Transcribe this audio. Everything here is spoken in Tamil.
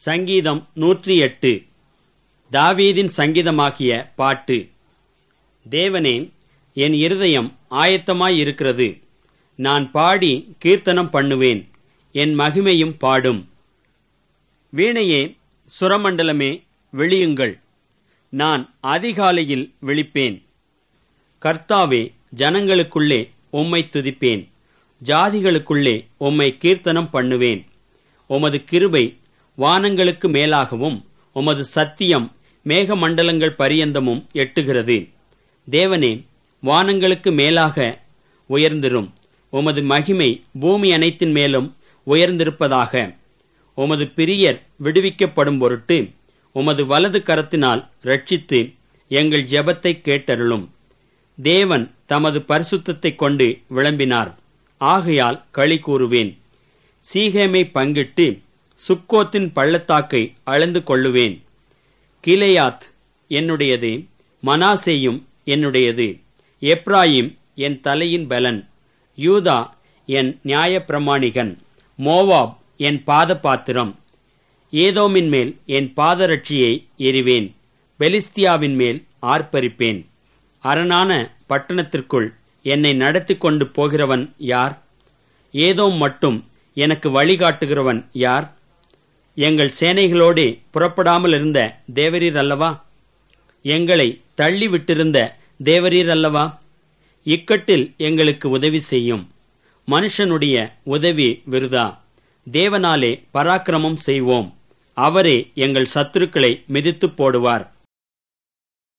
சங்கீதம் நூற்றி எட்டு தாவீதின் சங்கீதமாகிய பாட்டு தேவனே என் இருதயம் ஆயத்தமாயிருக்கிறது நான் பாடி கீர்த்தனம் பண்ணுவேன் என் மகிமையும் பாடும் வீணையே சுரமண்டலமே விழியுங்கள் நான் அதிகாலையில் விழிப்பேன் கர்த்தாவே ஜனங்களுக்குள்ளே உம்மை துதிப்பேன் ஜாதிகளுக்குள்ளே உம்மை கீர்த்தனம் பண்ணுவேன் உமது கிருபை வானங்களுக்கு மேலாகவும் உமது சத்தியம் மேகமண்டலங்கள் பரியந்தமும் எட்டுகிறது தேவனே வானங்களுக்கு மேலாக உயர்ந்திரும் உமது மகிமை பூமி அனைத்தின் மேலும் உயர்ந்திருப்பதாக உமது பிரியர் விடுவிக்கப்படும் பொருட்டு உமது வலது கரத்தினால் ரட்சித்து எங்கள் ஜெபத்தை கேட்டருளும் தேவன் தமது பரிசுத்தத்தைக் கொண்டு விளம்பினார் ஆகையால் களி கூறுவேன் சீகேமை பங்கிட்டு சுக்கோத்தின் பள்ளத்தாக்கை அளந்து கொள்ளுவேன் கிலேயாத் என்னுடையது மனாசேயும் என்னுடையது எப்ராயிம் என் தலையின் பலன் யூதா என் நியாயப்பிரமாணிகன் மோவாப் என் பாத பாத்திரம் ஏதோமின் மேல் என் பாதரட்சியை எறிவேன் பெலிஸ்தியாவின் மேல் ஆர்ப்பரிப்பேன் அரணான பட்டணத்திற்குள் என்னை நடத்தி கொண்டு போகிறவன் யார் ஏதோ மட்டும் எனக்கு வழிகாட்டுகிறவன் யார் எங்கள் சேனைகளோடே புறப்படாமல் இருந்த தேவரீர் அல்லவா எங்களை தள்ளி விட்டிருந்த தேவரீர் அல்லவா இக்கட்டில் எங்களுக்கு உதவி செய்யும் மனுஷனுடைய உதவி விருதா தேவனாலே பராக்கிரமம் செய்வோம் அவரே எங்கள் சத்துருக்களை மிதித்துப் போடுவார்